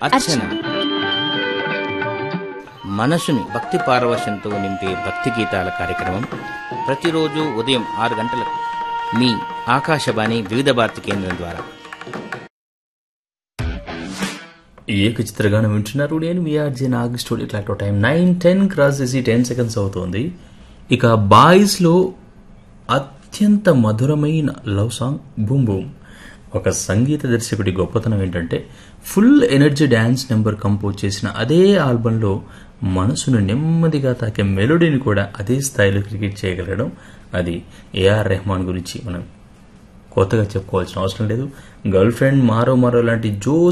అర్చన మనసుని భక్తి పారవశంతో నింపే భక్తి గీతాల కార్యక్రమం ప్రతిరోజు ఉదయం ఆరు గంటలకు మీ ఆకాశవాణి వివిధ భారతి కేంద్రం ద్వారా ఏక చిత్రగానం వింటున్నారు నేను మీ RJ Nag studio clock time nine ten cross చేసి టెన్ సెకండ్స్ అవుతోంది ఇక బాయ్స్లో అత్యంత మధురమైన లవ్ సాంగ్ బూమ్ బూమ్ ఒక సంగీత దర్శకుడి గొప్పతనం ఏంటంటే full energy dance number compose చేసిన అదే ఆల్బంలో మనసును నెమ్మదిగా తాకే మెలోడీని కూడా అదే స్థాయిలో క్రికెట్ చేయగలగడం అది ఏఆర్ రెహమాన్ గురించి మనం కొత్తగా చెప్పుకోవాల్సిన అవసరం లేదు గర్ల్ ఫ్రెండ్ మారో మారో లాంటి జో